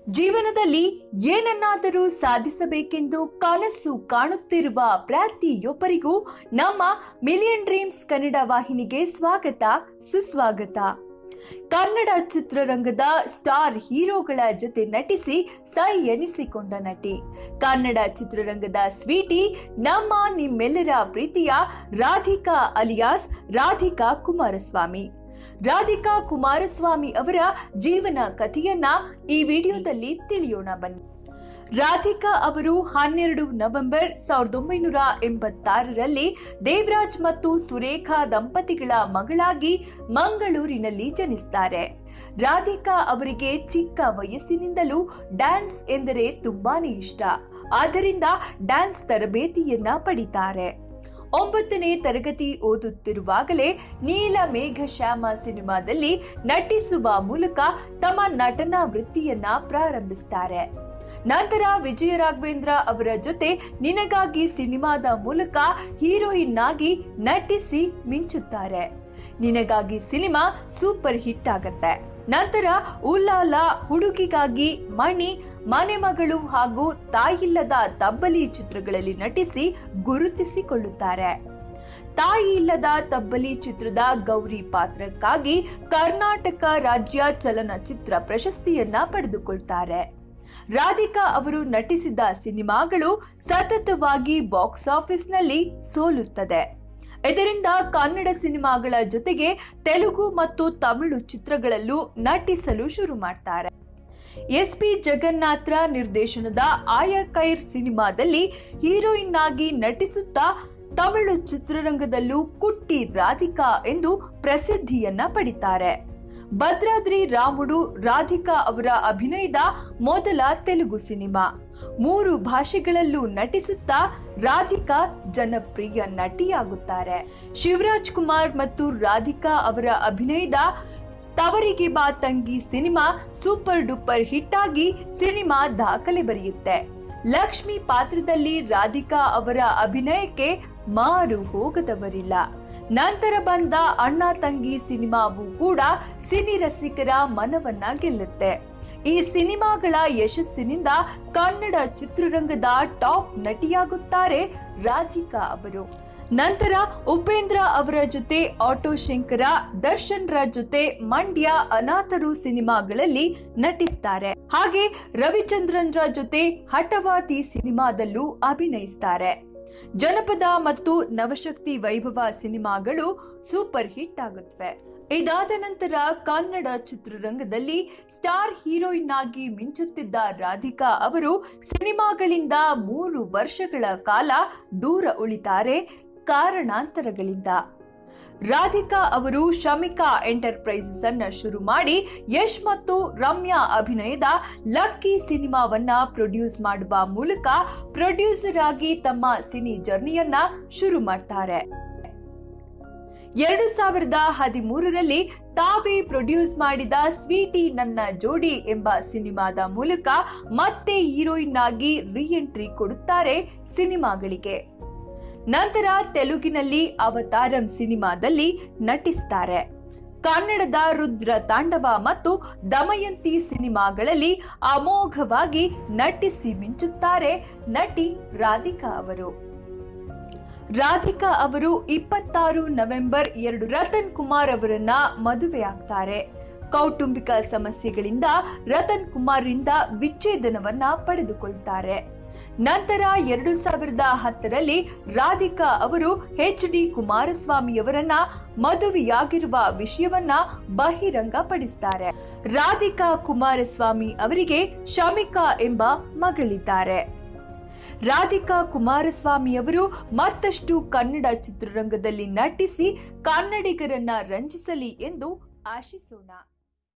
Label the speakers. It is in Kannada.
Speaker 1: ಜೀವನದಲ್ಲಿ ಏನನ್ನಾದರೂ ಸಾಧಿಸಬೇಕೆಂದು ಕನಸು ಕಾಣುತ್ತಿರುವ ಪ್ರತಿಯೊಬ್ಬರಿಗೂ ನಮ್ಮ ಮಿಲಿಯನ್ ಡ್ರೀಮ್ಸ್ ಕನ್ನಡ ವಾಹಿನಿಗೆ ಸ್ವಾಗತ ಸುಸ್ವಾಗತ ಕನ್ನಡ ಚಿತ್ರರಂಗದ ಸ್ಟಾರ್ ಹೀರೋಗಳ ಜೊತೆ ನಟಿಸಿ ಸೈ ಎನಿಸಿಕೊಂಡ ನಟಿ ಕನ್ನಡ ಚಿತ್ರರಂಗದ ಸ್ವೀಟಿ ನಮ್ಮ ನಿಮ್ಮೆಲ್ಲರ ಪ್ರೀತಿಯ ರಾಧಿಕಾ ಅಲಿಯಾಸ್ ರಾಧಿಕಾ ಕುಮಾರಸ್ವಾಮಿ ರಾಧಿಕಾ ಕುಮಾರಸ್ವಾಮಿ ಅವರ ಜೀವನ ಕಥೆಯನ್ನ ಈ ವಿಡಿಯೋದಲ್ಲಿ ತಿಳಿಯೋಣ ಬನ್ನಿ ರಾಧಿಕಾ ಅವರು ಹನ್ನೆರಡು ನವೆಂಬರ್ ಸಾವಿರದ ಒಂಬೈನೂರ ಎಂಬತ್ತಾರರಲ್ಲಿ ದೇವರಾಜ್ ಮತ್ತು ಸುರೇಖಾ ದಂಪತಿಗಳ ಮಗಳಾಗಿ ಮಂಗಳೂರಿನಲ್ಲಿ ಜನಿಸ್ತಾರೆ ರಾಧಿಕಾ ಅವರಿಗೆ ಚಿಕ್ಕ ವಯಸ್ಸಿನಿಂದಲೂ ಡ್ಯಾನ್ಸ್ ಎಂದರೆ ತುಂಬಾನೇ ಇಷ್ಟ ಆದ್ದರಿಂದ ಡ್ಯಾನ್ಸ್ ತರಬೇತಿಯನ್ನ ಪಡಿತಾರೆ ಒಂಬತ್ತನೇ ತರಗತಿ ಓದುತ್ತಿರುವಾಗಲೇ ನೀಲ ಮೇಘ ಶ್ಯಾಮ ಸಿನಿಮಾದಲ್ಲಿ ನಟಿಸುವ ಮೂಲಕ ತಮ್ಮ ನಟನಾ ವೃತ್ತಿಯನ್ನ ಪ್ರಾರಂಭಿಸ್ತಾರೆ ನಂತರ ವಿಜಯ ರಾಘವೇಂದ್ರ ಅವರ ಜೊತೆ ನಿನಗಾಗಿ ಸಿನಿಮಾದ ಮೂಲಕ ಹೀರೋಯಿನ್ ಆಗಿ ನಟಿಸಿ ಮಿಂಚುತ್ತಾರೆ ನಿನಗಾಗಿ ಸಿನಿಮಾ ಸೂಪರ್ ಹಿಟ್ ಆಗತ್ತೆ ನಂತರ ಉಲ್ಲಾಲ ಹುಡುಗಿಗಾಗಿ ಮಣಿ ಮನೆ ಮಗಳು ಹಾಗೂ ತಾಯಿಲ್ಲದ ತಬ್ಬಲಿ ಚಿತ್ರಗಳಲ್ಲಿ ನಟಿಸಿ ಗುರುತಿಸಿಕೊಳ್ಳುತ್ತಾರೆ ತಾಯಿ ಇಲ್ಲದ ತಬ್ಬಲಿ ಚಿತ್ರದ ಗೌರಿ ಪಾತ್ರಕ್ಕಾಗಿ ಕರ್ನಾಟಕ ರಾಜ್ಯ ಚಲನಚಿತ್ರ ಪ್ರಶಸ್ತಿಯನ್ನ ಪಡೆದುಕೊಳ್ತಾರೆ ರಾಧಿಕಾ ಅವರು ನಟಿಸಿದ ಸಿನಿಮಾಗಳು ಸತತವಾಗಿ ಬಾಕ್ಸ್ ಆಫೀಸ್ನಲ್ಲಿ ಸೋಲುತ್ತದೆ ಇದರಿಂದ ಕನ್ನಡ ಸಿನಿಮಾಗಳ ಜೊತೆಗೆ ತೆಲುಗು ಮತ್ತು ತಮಿಳು ಚಿತ್ರಗಳಲ್ಲೂ ನಟಿಸಲು ಶುರು ಮಾಡ್ತಾರೆ ಎಸ್ ಪಿ ಜಗನ್ನಾಥ್ರ ನಿರ್ದೇಶನದ ಆಯಕೈರ್ ಸಿನಿಮಾದಲ್ಲಿ ಹೀರೋಯಿನ್ ಆಗಿ ನಟಿಸುತ್ತಾ ತಮಿಳು ಚಿತ್ರರಂಗದಲ್ಲೂ ಕುಟ್ಟಿ ರಾಧಿಕಾ ಎಂದು ಪ್ರಸಿದ್ಧಿಯನ್ನ ಪಡಿತಾರೆ ಭದ್ರಾದ್ರಿ ರಾಮುಡು ರಾಧಿಕಾ ಅವರ ಅಭಿನಯದ ಮೊದಲ ತೆಲುಗು ಸಿನಿಮಾ ಮೂರು ಭಾಷೆಗಳಲ್ಲೂ ನಟಿಸುತ್ತಾ ರಾಧಿಕಾ ಜನಪ್ರಿಯ ನಟಿಯಾಗುತ್ತಾರೆ ಶಿವರಾಜ್ ಕುಮಾರ್ ಮತ್ತು ರಾಧಿಕಾ ಅವರ ಅಭಿನಯದ Thavarige Baa Thangi cinema super duper hit ಆಗಿ ಸಿನಿಮಾ ದಾಖಲೆ ಬರೆಯುತ್ತೆ ಲಕ್ಷ್ಮಿ ಪಾತ್ರದಲ್ಲಿ ರಾಧಿಕಾ ಅವರ ಅಭಿನಯಕ್ಕೆ ಮಾರು ಹೋಗದವರಿಲ್ಲ ನಂತರ ಬಂದ ಅಣ್ಣ ತಂಗಿ ಸಿನಿಮಾವು ಕೂಡ ಸಿನಿ ರಸಿಕರ ಮನವನ್ನ ಗೆಲ್ಲುತ್ತೆ ಈ ಸಿನಿಮಾಗಳ ಯಶಸ್ಸಿನಿಂದ ಕನ್ನಡ ಚಿತ್ರರಂಗದ ಟಾಪ್ ನಟಿಯಾಗುತ್ತಾರೆ ರಾಧಿಕಾ ಅವರು ನಂತರ ಉಪೇಂದ್ರ ಅವರ ಜೊತೆ ಆಟೋ ಶಂಕರ ದರ್ಶನ್ ರ ಜೊತೆ ಮಂಡ್ಯ ಅನಾಥರು ಸಿನಿಮಾಗಳಲ್ಲಿ ನಟಿಸ್ತಾರೆ ಹಾಗೆ ರವಿಚಂದ್ರನ್ ರ ಜೊತೆ ಹಠವಾದಿ ಸಿನಿಮಾದಲ್ಲೂ ಅಭಿನಯಿಸ್ತಾರೆ ಜನಪದ ಮತ್ತು ನವಶಕ್ತಿ ವೈಭವ ಸಿನಿಮಾಗಳು ಸೂಪರ್ ಹಿಟ್ ಆಗುತ್ತವೆ ಇದಾದ ನಂತರ ಕನ್ನಡ ಚಿತ್ರರಂಗದಲ್ಲಿ ಸ್ಟಾರ್ ಹೀರೋಯಿನ್ ಆಗಿ ಮಿಂಚುತ್ತಿದ್ದ ರಾಧಿಕಾ ಅವರು ಸಿನಿಮಾಗಳಿಂದ ಮೂರು ವರ್ಷಗಳ ಕಾಲ ದೂರ ಉಳಿತಾರೆ ಕಾರಣಾಂತರಗಳಿಂದ ರಾಧಿಕಾ ಅವರು ಶಮಿಕಾ ಎಂಟರ್ಪ್ರೈಸಸ್ ಅನ್ನ ಶುರು ಮಾಡಿ ಯಶ್ ಮತ್ತು ರಮ್ಯಾ ಅಭಿನಯದ ಲಕ್ಕಿ ಸಿನಿಮಾವನ್ನ ಪ್ರೊಡ್ಯೂಸ್ ಮಾಡುವ ಮೂಲಕ ಪ್ರೊಡ್ಯೂಸರ್ ಆಗಿ ತಮ್ಮ ಸಿನಿ ಜರ್ನಿಯನ್ನ ಶುರು ಮಾಡ್ತಾರೆ ಎರಡು ಸಾವಿರದ ಹದಿಮೂರರಲ್ಲಿ ತಾವೇ ಪ್ರೊಡ್ಯೂಸ್ ಮಾಡಿದ ಸ್ವೀಟಿ ನನ್ನ ಜೋಡಿ ಎಂಬ ಸಿನಿಮಾದ ಮೂಲಕ ಮತ್ತೆ ಹೀರೋಯಿನ್ ಆಗಿ ರಿ ಎಂಟ್ರಿ ಕೊಡುತ್ತಾರೆ ಸಿನಿಮಾಗಳಿಗೆ ನಂತರ ತೆಲುಗಿನಲ್ಲಿ ಅವತಾರಂ ಸಿನಿಮಾದಲ್ಲಿ ನಟಿಸ್ತಾರೆ ಕನ್ನಡದ ರುದ್ರ ತಾಂಡವ ಮತ್ತು ದಮಯಂತಿ ಸಿನಿಮಾಗಳಲ್ಲಿ ಅಮೋಘವಾಗಿ ನಟಿಸಿ ಮಿಂಚುತ್ತಾರೆ ನಟಿ ರಾಧಿಕಾ ಅವರು ರಾಧಿಕಾ ಅವರು ಇಪ್ಪತ್ತಾರು ನವೆಂಬರ್ ಎರಡು ರತನ್ ಕುಮಾರ್ ಅವರನ್ನ ಮದುವೆಯಾಗ್ತಾರೆ ಕೌಟುಂಬಿಕ ಸಮಸ್ಯೆಗಳಿಂದ ರತನ್ ಕುಮಾರ್ರಿಂದ ವಿಚ್ಛೇದನವನ್ನ ಪಡೆದುಕೊಳ್ತಾರೆ ನಂತರ ಎರಡು ಸಾವಿರದ ಹತ್ತರಲ್ಲಿ ರಾಧಿಕಾ ಅವರು ಎಚ್ ಡಿ ಕುಮಾರಸ್ವಾಮಿಯವರನ್ನ ಮದುವೆಯಾಗಿರುವ ವಿಷಯವನ್ನ ಬಹಿರಂಗಪಡಿಸ್ತಾರೆ ರಾಧಿಕಾ ಕುಮಾರಸ್ವಾಮಿ ಅವರಿಗೆ ಶಮಿಕಾ ಎಂಬ ಮಗಳಿದ್ದಾರೆ ರಾಧಿಕಾ ಕುಮಾರಸ್ವಾಮಿ ಅವರು ಮತ್ತಷ್ಟು ಕನ್ನಡ ಚಿತ್ರರಂಗದಲ್ಲಿ ನಟಿಸಿ ಕನ್ನಡಿಗರನ್ನ ರಂಜಿಸಲಿ ಎಂದು ಆಶಿಸೋಣ